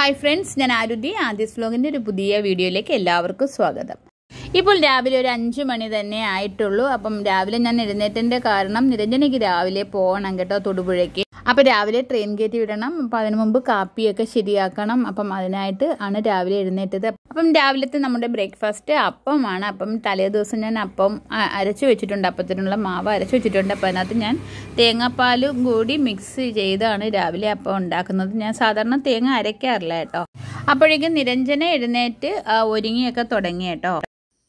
hi friends ഞാൻ ആരുതി ആദ്യസ് വ്ലോഗിൻ്റെ ഒരു പുതിയ വീഡിയോയിലേക്ക് എല്ലാവർക്കും സ്വാഗതം ഇപ്പോൾ രാവിലെ ഒരു അഞ്ച് മണി തന്നെ ആയിട്ടുള്ളൂ അപ്പം രാവിലെ ഞാൻ എഴുന്നേറ്റൻ്റെ കാരണം നിരഞ്ജനയ്ക്ക് രാവിലെ പോകണം കേട്ടോ തൊടുപുഴയ്ക്ക് അപ്പോൾ രാവിലെ ട്രെയിൻ കയറ്റി വിടണം അപ്പം അതിനു മുമ്പ് കാപ്പിയൊക്കെ ശരിയാക്കണം അപ്പം അതിനായിട്ട് ആണ് രാവിലെ എഴുന്നേറ്റത് അപ്പം രാവിലത്തെ നമ്മുടെ ബ്രേക്ക്ഫാസ്റ്റ് അപ്പമാണ് അപ്പം തലേ ദിവസം ഞാൻ അപ്പം അ- അരച്ചു വെച്ചിട്ടുണ്ട് അപ്പത്തിനുള്ള മാവ് അരച്ചു വെച്ചിട്ടുണ്ട് അപ്പം അതിനകത്ത് ഞാൻ തേങ്ങാപ്പാലും കൂടി മിക്സ് ചെയ്താണ് രാവിലെ അപ്പം ഉണ്ടാക്കുന്നത് ഞാൻ സാധാരണ തേങ്ങ അരയ്ക്കാറില്ല കേട്ടോ അപ്പോഴേക്കും നിരഞ്ജന എഴുന്നേറ്റ് ആ, ഒരുങ്ങിയൊക്കെ തുടങ്ങി കേട്ടോ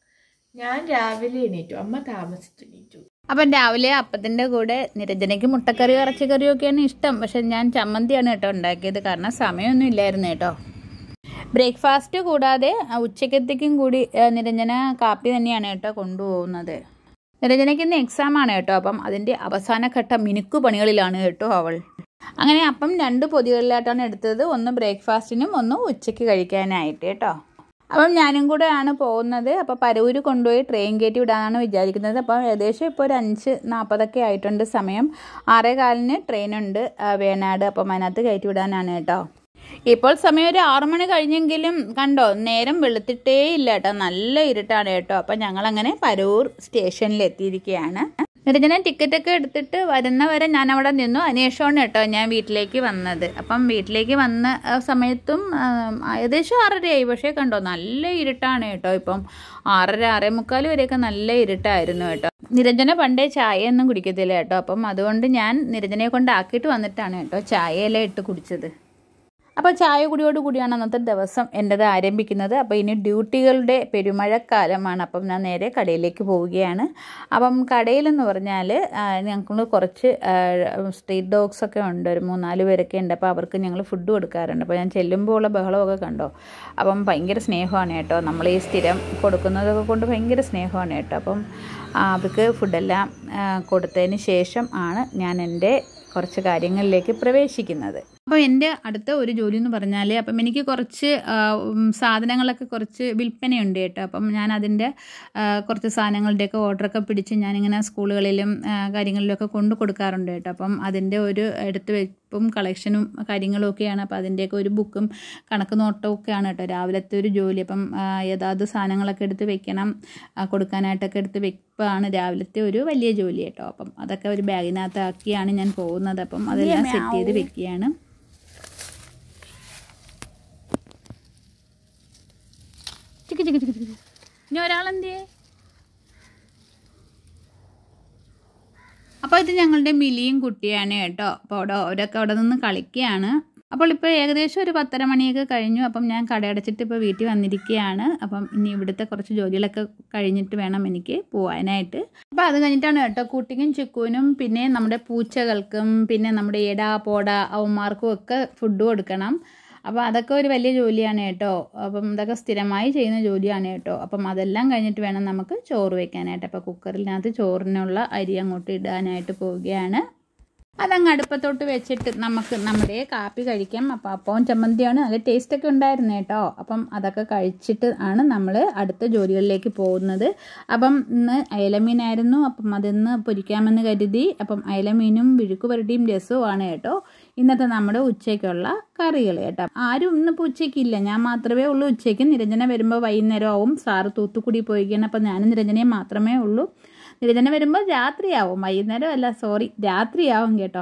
ഞാൻ രാവിലെ എണീറ്റു അമ്മ താമസിച്ചു എണീറ്റു അപ്പം രാവിലെ അപ്പത്തിൻ്റെ കൂടെ നിരഞ്ജനയ്ക്ക് മുട്ടക്കറി ഇറച്ചിക്കറിയും ഒക്കെയാണ് ഇഷ്ടം പക്ഷെ ഞാൻ ചമ്മന്തിയാണ് കേട്ടോ ഉണ്ടാക്കിയത് കാരണം സമയമൊന്നും ഇല്ലായിരുന്നു കേട്ടോ ബ്രേക്ക്ഫാസ്റ്റ് കൂടാതെ ആ, ഉച്ചക്കത്തേക്കും കൂടി ആ, നിരഞ്ജന കാപ്പി തന്നെയാണ് കേട്ടോ കൊണ്ടുപോകുന്നത് നിരഞ്ജനയ്ക്ക് ഇന്ന് എക്സാം ആണ് കേട്ടോ അപ്പം അതിൻ്റെ അവസാനഘട്ട മിനുക്കു പണികളിലാണ് കേട്ടോ അവൾ അങ്ങനെ അപ്പം രണ്ട് പൊതികളിലായിട്ടാണ് എടുത്തത് ഒന്ന് ബ്രേക്ക്ഫാസ്റ്റിനും ഒന്ന് ഉച്ചയ്ക്ക് കഴിക്കാനായിട്ട് കേട്ടോ അപ്പം ഞാനും കൂടെ ആണ് പോകുന്നത് അപ്പോൾ പരവൂര് കൊണ്ടുപോയി ട്രെയിൻ കയറ്റി വിടാനാണ് വിചാരിക്കുന്നത് അപ്പം ഏകദേശം ഇപ്പോൾ ഒരു അഞ്ച് നാൽപ്പതൊക്കെ ആയിട്ടുണ്ട് സമയം ആറേ കാലിന് ട്രെയിനുണ്ട് ആ, വേണാട് അപ്പം അതിനകത്ത് കയറ്റി വിടാനാണ് കേട്ടോ ഇപ്പോൾ സമയം ഒരു ആറു മണി കഴിഞ്ഞെങ്കിലും കണ്ടോ നേരം വെളുത്തിട്ടേ ഇല്ല കേട്ടോ നല്ല ഇരുട്ടാണ് കേട്ടോ അപ്പം ഞങ്ങളങ്ങനെ പരൂർ സ്റ്റേഷനിൽ എത്തിയിരിക്കുകയാണ് നിരഞ്ജന ടിക്കറ്റൊക്കെ എടുത്തിട്ട് വരുന്നവരെ ഞാൻ അവിടെ നിന്നു അതിനുശേഷമാണ് കേട്ടോ ഞാൻ വീട്ടിലേക്ക് വന്നത് അപ്പം വീട്ടിലേക്ക് വന്ന ആ, സമയത്തും ആ, ഏകദേശം ആറരയായി പക്ഷേ കണ്ടോ നല്ല ഇരുട്ടാണ് കേട്ടോ ഇപ്പം ആറര ആറേ മുക്കാൽ വരെയൊക്കെ നല്ല ഇരുട്ടായിരുന്നു കേട്ടോ നിരഞ്ജന പണ്ടേ ചായ ഒന്നും കുടിക്കത്തില്ല കേട്ടോ അപ്പം അതുകൊണ്ട് ഞാൻ നിരഞ്ജനയെ കൊണ്ട് ആക്കിയിട്ട് വന്നിട്ടാണ് കേട്ടോ ചായയെല്ലാം ഇട്ട് കുടിച്ചത് അപ്പോൾ ചായ കുടിയോട് കൂടിയാണ് അന്നത്തെ ദിവസം എൻ്റെത് ആരംഭിക്കുന്നത് അപ്പോൾ ഇനി ഡ്യൂട്ടികളുടെ പെരുമഴക്കാലമാണ് അപ്പം ഞാൻ നേരെ കടയിലേക്ക് പോവുകയാണ് അപ്പം കടയിലെന്ന് പറഞ്ഞാൽ ഞങ്ങൾക്ക് കുറച്ച് സ്ട്രീറ്റ് ഡോഗ്സ് ഒക്കെ ഉണ്ട് ഒരു മൂന്നാല് പേരൊക്കെ ഉണ്ട് അപ്പോൾ അവർക്ക് ഞങ്ങൾ ഫുഡ് കൊടുക്കാറുണ്ട് അപ്പോൾ ഞാൻ ചെല്ലുമ്പോൾ ഉള്ള ബഹളമൊക്കെ കണ്ടോ അപ്പം ഭയങ്കര സ്നേഹമാണ് കേട്ടോ നമ്മൾ ഈ സ്ഥിരം കൊടുക്കുന്നതൊക്കെ കൊണ്ട് ഭയങ്കര സ്നേഹമാണ് കേട്ടോ അപ്പം ആ, അവർക്ക് ഫുഡെല്ലാം ആ, കൊടുത്തതിന് ശേഷം ആണ് ഞാൻ എൻ്റെ കുറച്ച് കാര്യങ്ങളിലേക്ക് പ്രവേശിക്കുന്നത് അപ്പോൾ എൻ്റെ അടുത്ത ഒരു ജോലി എന്ന് പറഞ്ഞാൽ അപ്പം എനിക്ക് കുറച്ച് ആ, ഉം, സാധനങ്ങളൊക്കെ കുറച്ച് വിൽപ്പനയുണ്ട് കേട്ടോ അപ്പം ഞാൻ അതിൻ്റെ ആ, കുറച്ച് സാധനങ്ങളുടെയൊക്കെ ഓർഡറൊക്കെ പിടിച്ച് ഞാനിങ്ങനെ സ്കൂളുകളിലും ആ, കാര്യങ്ങളിലൊക്കെ കൊണ്ടു കൊടുക്കാറുണ്ട് കേട്ടോ അപ്പം അതിൻ്റെ ഒരു എടുത്ത് വെപ്പും കളക്ഷനും കാര്യങ്ങളും ഒക്കെയാണ് അപ്പോൾ അതിൻ്റെയൊക്കെ ഒരു ബുക്കും കണക്ക് നോട്ടവും ഒക്കെയാണ് കേട്ടോ രാവിലത്തെ ഒരു ജോലി അപ്പം ആ, ഏതാത് സാധനങ്ങളൊക്കെ എടുത്ത് വെക്കണം ആ, കൊടുക്കാനായിട്ടൊക്കെ എടുത്ത് വെപ്പാണ് രാവിലത്തെ ഒരു വലിയ ജോലി കേട്ടോ അപ്പം അതൊക്കെ ഒരു ബാഗിനകത്താക്കിയാണ് ഞാൻ പോകുന്നത് അപ്പം അതെല്ലാം സെറ്റ് ചെയ്ത് വെക്കുകയാണ് ചിക്ക് ചിക്ക് ചിക്ക് ചിക്ക് ഇനി ഒരാളെന്തേ അപ്പോൾ ഇത് ഞങ്ങളുടെ മിലിയും കുട്ടിയാണ് കേട്ടോ അപ്പോൾ അവിടെ അവരൊക്കെ അവിടെ നിന്ന് കളിക്കുകയാണ് അപ്പോൾ ഇപ്പോൾ ഏകദേശം ഒരു പത്തര മണിയൊക്കെ കഴിഞ്ഞു അപ്പം ഞാൻ കടയടച്ചിട്ട് ഇപ്പോൾ വീട്ടിൽ വന്നിരിക്കുകയാണ് അപ്പം ഇനി ഇവിടുത്തെ കുറച്ച് ജോലികളൊക്കെ കഴിഞ്ഞിട്ട് വേണം എനിക്ക് പോകാനായിട്ട് അപ്പോൾ അത് കഴിഞ്ഞിട്ടാണ് കേട്ടോ കുട്ടിക്കും ചിക്കുവിനും പിന്നെ നമ്മുടെ പൂച്ചകൾക്കും പിന്നെ നമ്മുടെ ഇട പോട അവന്മാർക്കും ഒക്കെ ഫുഡ് കൊടുക്കണം അപ്പോൾ അതൊക്കെ ഒരു വലിയ ജോലിയാണ് കേട്ടോ അപ്പം ഇതൊക്കെ സ്ഥിരമായി ചെയ്യുന്ന ജോലിയാണ് കേട്ടോ അപ്പം അതെല്ലാം കഴിഞ്ഞിട്ട് വേണം നമുക്ക് ചോറ് വെക്കാനായിട്ട് അപ്പോൾ കുക്കറിനകത്ത് ചോറിനുള്ള അരി അങ്ങോട്ട് ഇടാനായിട്ട് പോവുകയാണ് അതങ്ങ് അടുപ്പത്തോട്ട് വെച്ചിട്ട് നമുക്ക് നമ്മുടെ കാപ്പി കഴിക്കാം അപ്പോൾ അപ്പവും ചമ്മന്തിയാണ് നല്ല ടേസ്റ്റൊക്കെ ഉണ്ടായിരുന്നു കേട്ടോ അപ്പം അതൊക്കെ കഴിച്ചിട്ട് ആണ് നമ്മൾ അടുത്ത ജോലികളിലേക്ക് പോകുന്നത് അപ്പം ഇന്ന് അയലമീനായിരുന്നു അപ്പം അതിന്ന് പൊരിക്കാമെന്ന് കരുതി അപ്പം അയലമീനും വിഴുക്ക് പുരട്ടിയും രസവുമാണ് കേട്ടോ ഇന്നത്തെ നമ്മുടെ ഉച്ചയ്ക്കുള്ള കറികൾ കേട്ടോ ആരും ഇന്നിപ്പോൾ ഉച്ചയ്ക്കില്ല ഞാൻ മാത്രമേ ഉള്ളൂ ഉച്ചയ്ക്ക് നിരഞ്ജന വരുമ്പോൾ വൈകുന്നേരം ആവും സാറ് തൂത്തുക്കുടി പോയിക്കണം അപ്പം ഞാനും നിരഞ്ജനയും മാത്രമേ ഉള്ളൂ നിരഞ്ജന വരുമ്പോൾ രാത്രിയാവും വൈകുന്നേരം അല്ല സോറി രാത്രിയാവും കേട്ടോ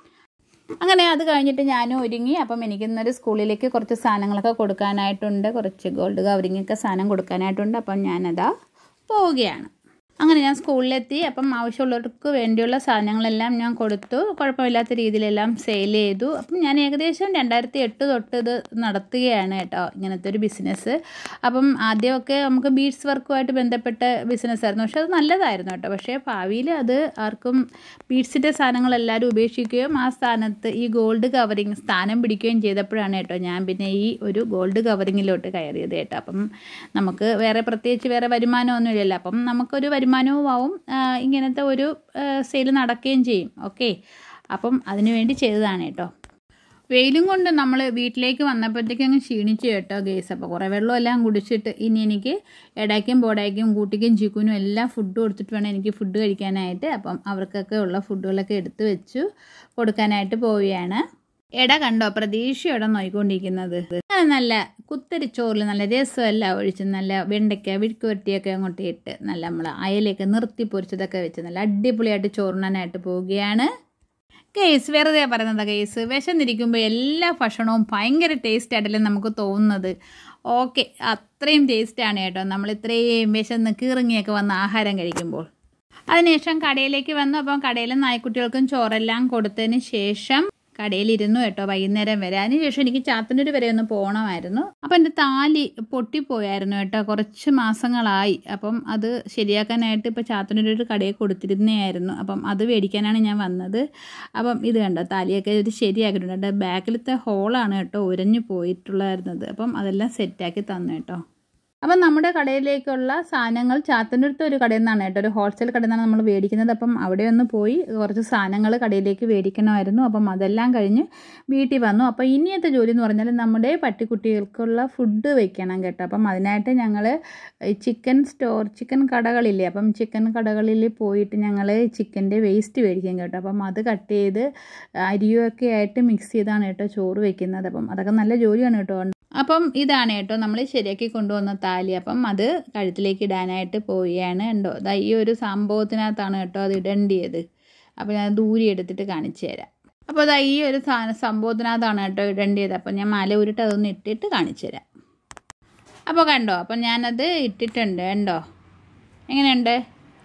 അങ്ങനെ അത് കഴിഞ്ഞിട്ട് ഞാനും ഒരുങ്ങി അപ്പം എനിക്കിന്നൊരു സ്കൂളിലേക്ക് കുറച്ച് സാധനങ്ങളൊക്കെ കൊടുക്കാനായിട്ടുണ്ട് കുറച്ച് ഗോൾഡ് കവറിങ്ങൊക്കെ സാധനം കൊടുക്കാനായിട്ടുണ്ട് അപ്പം ഞാനതാ പോവുകയാണ് അങ്ങനെ ഞാൻ സ്കൂളിലെത്തി അപ്പം ആവശ്യമുള്ളവർക്ക് വേണ്ടിയുള്ള സാധനങ്ങളെല്ലാം ഞാൻ കൊടുത്തു കുഴപ്പമില്ലാത്ത രീതിയിലെല്ലാം സെയിൽ ചെയ്തു അപ്പം ഞാൻ ഏകദേശം രണ്ടായിരത്തി എട്ട് തൊട്ട് ഇത് നടത്തുകയാണ് കേട്ടോ ഇങ്ങനത്തെ ഒരു ബിസിനസ് അപ്പം ആദ്യമൊക്കെ നമുക്ക് ബീഡ്സ് വർക്കുമായിട്ട് ബന്ധപ്പെട്ട ബിസിനസ്സായിരുന്നു പക്ഷെ അത് നല്ലതായിരുന്നു കേട്ടോ പക്ഷേ ഭാവിയിൽ അത് ആർക്കും ബീഡ്സിൻ്റെ സാധനങ്ങൾ എല്ലാവരും ഉപേക്ഷിക്കുകയും ആ സ്ഥാനത്ത് ഈ ഗോൾഡ് കവറിങ് സ്ഥാനം പിടിക്കുകയും ചെയ്തപ്പോഴാണ് കേട്ടോ ഞാൻ പിന്നെ ഈ ഒരു ഗോൾഡ് കവറിങ്ങിലോട്ട് കയറിയത് കേട്ടോ അപ്പം നമുക്ക് വേറെ പ്രത്യേകിച്ച് വേറെ വരുമാനമൊന്നും ഇല്ലല്ലോ അപ്പം നമുക്കൊരു വരുമാനവും ആവും ആ, ഇങ്ങനത്തെ ഒരു സെയിൽ നടക്കുകയും ചെയ്യും ഓക്കെ അപ്പം അതിനു വേണ്ടി ചെയ്തതാണ് കേട്ടോ വെയിലും കൊണ്ട് നമ്മൾ വീട്ടിലേക്ക് വന്നപ്പോഴത്തേക്കും അങ്ങ് ക്ഷീണിച്ചു കേട്ടോ ഗേസ് അപ്പോൾ കുറേ വെള്ളം എല്ലാം കുടിച്ചിട്ട് ഇനി എനിക്ക് എടയ്ക്കും ബോടയ്ക്കും കൂട്ടിക്കും ചിക്കുനും എല്ലാം ഫുഡ് കൊടുത്തിട്ട് വേണം എനിക്ക് ഫുഡ് കഴിക്കാനായിട്ട് അപ്പം അവർക്കൊക്കെ ഉള്ള ഫുഡുകളൊക്കെ എടുത്ത് വെച്ചു കൊടുക്കാനായിട്ട് പോവുകയാണ് എട കണ്ടോ പ്രതീക്ഷയോടെ നോയിക്കൊണ്ടിരിക്കുന്നത് അങ്ങനെ നല്ല കുത്തരി ചോറിൽ നല്ല രസമെല്ലാം ഒഴിച്ച് നല്ല വെണ്ടയ്ക്ക വിഴുക്ക് വരട്ടിയൊക്കെ അങ്ങോട്ട് ഇട്ട് നല്ല നമ്മൾ അയലൊക്കെ നിർത്തി പൊരിച്ചതൊക്കെ വെച്ച് നല്ല അടിപൊളിയായിട്ട് ചോറിനാനായിട്ട് പോവുകയാണ് കേസ് വെറുതെ പറയുന്നത് കേസ് വിശന്നിരിക്കുമ്പോൾ എല്ലാ ഭക്ഷണവും ഭയങ്കര ടേസ്റ്റ് ആയിട്ടല്ലേ നമുക്ക് തോന്നുന്നത് ഓക്കെ അത്രയും ടേസ്റ്റാണ് കേട്ടോ നമ്മൾ ഇത്രയും വിശന്ന് കീറിങ്ങിയൊക്കെ വന്ന് ആഹാരം കഴിക്കുമ്പോൾ അതിനുശേഷം കടയിലേക്ക് വന്നു അപ്പം കടയിലെ നായ്ക്കുട്ടികൾക്കും ചോറെല്ലാം കൊടുത്തതിന് ശേഷം കടയിലിരുന്നു കേട്ടോ വൈകുന്നേരം വരെ അതിനുശേഷം എനിക്ക് ചാത്തന്നൂർ വരെ ഒന്ന് പോകണമായിരുന്നു അപ്പം എൻ്റെ താലി പൊട്ടിപ്പോയായിരുന്നു കേട്ടോ കുറച്ച് മാസങ്ങളായി അപ്പം അത് ശരിയാക്കാനായിട്ട് ഇപ്പോൾ ചാത്തന്നൂർ ഒരു കടയിൽ കൊടുത്തിരുന്നതായിരുന്നു അപ്പം അത് മേടിക്കാനാണ് ഞാൻ വന്നത് അപ്പം ഇത് കണ്ടോ താലിയൊക്കെ ഇത് ശരിയാക്കിയിട്ടുണ്ട് ബാക്കിലത്തെ ഹോളാണ് കേട്ടോ ഉരഞ്ഞു പോയിട്ടുള്ളായിരുന്നത് അപ്പം അതെല്ലാം സെറ്റാക്കി തന്നു കേട്ടോ അപ്പം നമ്മുടെ കടയിലേക്കുള്ള സാധനങ്ങൾ ചാത്തന്നൂരത്തെ ഒരു കടയിൽ നിന്നാണ് കേട്ടോ ഒരു ഹോൾസെയിൽ കടയിൽ നിന്നാണ് നമ്മൾ മേടിക്കുന്നത് അപ്പം അവിടെ ഒന്ന് പോയി കുറച്ച് സാധനങ്ങൾ കടയിലേക്ക് മേടിക്കണമായിരുന്നു അപ്പം അതെല്ലാം കഴിഞ്ഞ് വീട്ടിൽ വന്നു അപ്പോൾ ഇനിയത്തെ ജോലി എന്ന് പറഞ്ഞാൽ നമ്മുടെ പട്ടിക്കുട്ടികൾക്കുള്ള ഫുഡ് വെക്കണം കേട്ടോ അപ്പം അതിനായിട്ട് ഞങ്ങൾ ചിക്കൻ സ്റ്റോർ ചിക്കൻ കടകളില്ലേ അപ്പം ചിക്കൻ കടകളിൽ പോയിട്ട് ഞങ്ങൾ ചിക്കൻ്റെ വേസ്റ്റ് മേടിക്കും കേട്ടോ അപ്പം അത് കട്ട് ചെയ്ത് അരിയൊക്കെ ആയിട്ട് മിക്സ് ചെയ്താണ് കേട്ടോ ചോറ് വെക്കുന്നത് അപ്പം അതൊക്കെ നല്ല ജോലിയാണ് കേട്ടോ അപ്പം ഇതാണ് കേട്ടോ നമ്മൾ ശരിയാക്കി കൊണ്ടുവന്ന താലി അപ്പം അത് കഴുത്തിലേക്ക് ഇടാനായിട്ട് പോവുകയാണ് ഉണ്ടോ ദാ ഈ ഒരു സംഭവത്തിനകത്താണ് കേട്ടോ അത് ഇടേണ്ടിയത് അപ്പോൾ ഞാൻ ദൂരി എടുത്തിട്ട് കാണിച്ചു തരാം അപ്പോൾ അതാ ഈ ഒരു സാധനം സംഭവത്തിനകത്താണ് കേട്ടോ ഇടേണ്ടത് അപ്പം ഞാൻ മല ഉരുട്ട് അതൊന്ന് ഇട്ടിട്ട് കാണിച്ചു തരാം അപ്പോൾ കണ്ടോ അപ്പം ഞാനത് ഇട്ടിട്ടുണ്ട് കണ്ടോ എങ്ങനെയുണ്ട്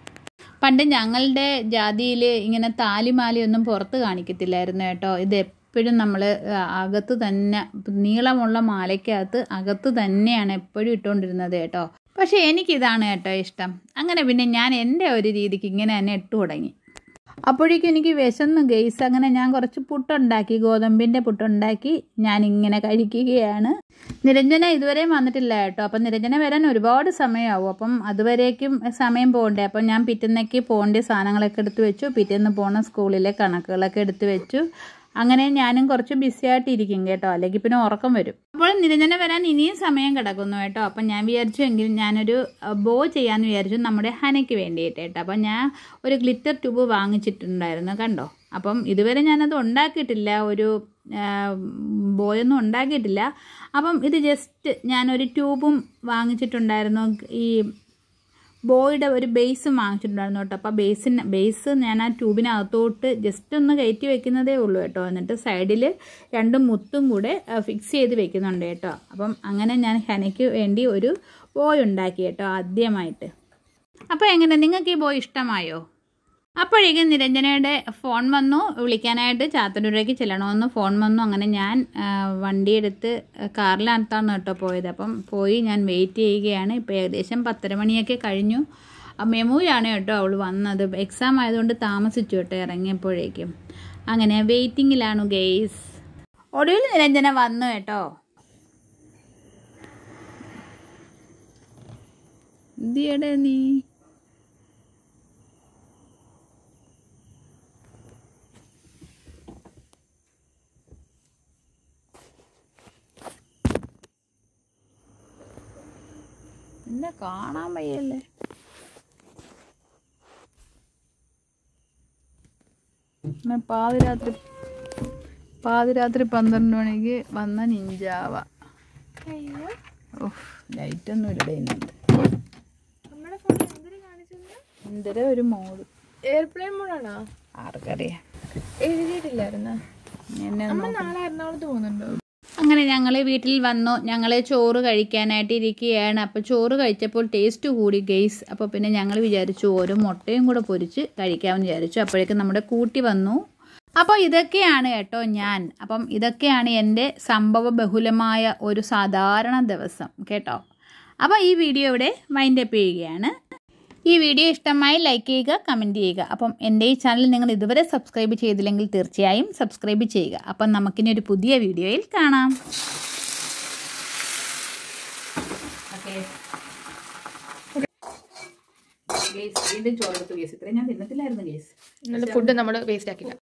പണ്ട് ഞങ്ങളുടെ ജാതിയിൽ ഇങ്ങനെ താലിമാലയൊന്നും പുറത്ത് കാണിക്കത്തില്ലായിരുന്നു കേട്ടോ ഇത് എപ്പോഴും നമ്മൾ അകത്ത് തന്നെ നീളമുള്ള മാലയ്ക്കകത്ത് അകത്ത് തന്നെയാണ് എപ്പോഴും ഇട്ടുകൊണ്ടിരുന്നത് കേട്ടോ പക്ഷേ എനിക്കിതാണ് കേട്ടോ ഇഷ്ടം അങ്ങനെ പിന്നെ ഞാൻ എൻ്റെ ഒരു രീതിക്ക് ഇങ്ങനെ തന്നെ ഇട്ടു തുടങ്ങി അപ്പോഴേക്കും എനിക്ക് വിശന്നു ഗെയ്സ് അങ്ങനെ ഞാൻ കുറച്ച് പുട്ടുണ്ടാക്കി ഗോതമ്പിൻ്റെ പുട്ടുണ്ടാക്കി ഞാൻ ഇങ്ങനെ കഴിക്കുകയാണ് നിരഞ്ജന ഇതുവരെയും വന്നിട്ടില്ല കേട്ടോ അപ്പം നിരഞ്ജന വരാൻ ഒരുപാട് സമയമാവും അപ്പം അതുവരേക്കും സമയം പോകണ്ടേ അപ്പം ഞാൻ പിറ്റേന്നേക്ക് പോകേണ്ട സാധനങ്ങളൊക്കെ എടുത്ത് വെച്ചു പിറ്റേന്ന് പോണ സ്കൂളിലെ കണക്കുകളൊക്കെ എടുത്ത് വെച്ചു അങ്ങനെ ഞാനും കുറച്ച് ബിസി ആയിട്ടിരിക്കും കേട്ടോ അല്ലെങ്കിൽ പിന്നെ ഉറക്കം വരും അപ്പോൾ നിരഞ്ജന വരാൻ ഇനിയും സമയം കിടക്കുന്നു കേട്ടോ അപ്പം ഞാൻ വിചാരിച്ചു എങ്കിൽ ഞാനൊരു ബോ ചെയ്യാമെന്ന് വിചാരിച്ചു നമ്മുടെ ഹനയ്ക്ക് വേണ്ടിയിട്ട് കേട്ടോ അപ്പം ഞാൻ ഒരു ഗ്ലിറ്റർ ട്യൂബ് വാങ്ങിച്ചിട്ടുണ്ടായിരുന്നു കണ്ടോ അപ്പം ഇതുവരെ ഞാനത് ഉണ്ടാക്കിയിട്ടില്ല ഒരു ബോയൊന്നും ഉണ്ടാക്കിയിട്ടില്ല അപ്പം ഇത് ജസ്റ്റ് ഞാനൊരു ട്യൂബും വാങ്ങിച്ചിട്ടുണ്ടായിരുന്നു ഈ ബോയുടെ ഒരു ബേസ് വാങ്ങിച്ചിട്ടുണ്ടായിരുന്നു കേട്ടോ അപ്പോൾ ബേസിന് ബേസ് ഞാൻ ആ ട്യൂബിനകത്തോട്ട് ജസ്റ്റ് ഒന്ന് കയറ്റി വെക്കുന്നതേ ഉള്ളൂ കേട്ടോ എന്നിട്ട് സൈഡിൽ രണ്ട് മുത്തും കൂടെ ഫിക്സ് ചെയ്ത് വെക്കുന്നുണ്ട് കേട്ടോ അപ്പം അങ്ങനെ ഞാൻ ഹനയ്ക്ക് വേണ്ടി ഒരു ബോയ് ഉണ്ടാക്കി കേട്ടോ ആദ്യമായിട്ട് അപ്പോൾ എങ്ങനെ നിങ്ങൾക്ക് ഈ ബോയ് ഇഷ്ടമായോ അപ്പോഴേക്കും നിരഞ്ജനയുടെ ഫോൺ വന്നു വിളിക്കാനായിട്ട് ചാത്തന്നൂരേക്ക് ചെല്ലണമെന്ന് ഫോൺ വന്നു അങ്ങനെ ഞാൻ വണ്ടിയെടുത്ത് കാറിനകത്താണ് കേട്ടോ പോയത് അപ്പം പോയി ഞാൻ വെയിറ്റ് ചെയ്യുകയാണ് ഇപ്പോൾ ഏകദേശം പത്തര മണിയൊക്കെ കഴിഞ്ഞു മെമുവിലാണ് കേട്ടോ അവൾ വന്നത് എക്സാം ആയതുകൊണ്ട് താമസിച്ചു കേട്ടോ ഇറങ്ങിയപ്പോഴേക്കും അങ്ങനെ വെയിറ്റിങ്ങിലാണ് ഗെയ്സ് ഒടുവിൽ നിരഞ്ജന വന്നു കേട്ടോ എന്തിയടെ നീ എന്നെ കാണാൻ വയ്യല്ലേ പാതിരാത്രി പാതിരാത്രി പന്ത്രണ്ട് മണിക്ക് വന്ന നിഞ്ചാവ ഓഹ് ലൈറ്റൊന്നും ഇല്ല ഇന്നുണ്ട് എന്തൊരു ഒരു മോഡ് എയർപ്ലെയിൻ മോഡാണോ ആർക്കറിയാം എഴുതിയിട്ടില്ലായിരുന്ന എന്നെ ഒന്ന് നമ്മൾ നാളെ എറണാകുളത്ത് പോകുന്നുണ്ടോ അങ്ങനെ ഞങ്ങൾ വീട്ടിൽ വന്നു ഞങ്ങൾ ചോറ് കഴിക്കാനായിട്ട് ഇരിക്കുകയാണ് അപ്പോൾ ചോറ് കഴിച്ചപ്പോൾ ടേസ്റ്റ് കൂടി ഗെയ്സ് അപ്പോൾ പിന്നെ ഞങ്ങൾ വിചാരിച്ചു ഓരോ മുട്ടയും കൂടെ പൊരിച്ച് കഴിക്കാമെന്ന് വിചാരിച്ചു അപ്പോഴേക്കും നമ്മുടെ കൂട്ടി വന്നു അപ്പോൾ ഇതൊക്കെയാണ് കേട്ടോ ഞാൻ അപ്പം ഇതൊക്കെയാണ് എൻ്റെ സംഭവ ബഹുലമായ ഒരു സാധാരണ ദിവസം കേട്ടോ അപ്പോൾ ഈ വീഡിയോ ഇവിടെ വൈൻഡപ്പ് ചെയ്യുകയാണ് ഈ വീഡിയോ ഇഷ്ടമായി ലൈക്ക് ചെയ്യുക കമൻറ്റ് ചെയ്യുക അപ്പം എൻ്റെ ഈ ചാനൽ നിങ്ങൾ ഇതുവരെ സബ്സ്ക്രൈബ് ചെയ്തില്ലെങ്കിൽ തീർച്ചയായും സബ്സ്ക്രൈബ് ചെയ്യുക അപ്പം നമുക്കിനി ഒരു പുതിയ വീഡിയോയിൽ കാണാം വീണ്ടും ചോറെടുത്തു കേസ് ഇത്രയും ഞാൻ തിന്നത്തില്ലായിരുന്നു കേസ് ഇന്നലെ ഫുഡ് നമ്മൾ വേസ്റ്റ് ആക്കില്ല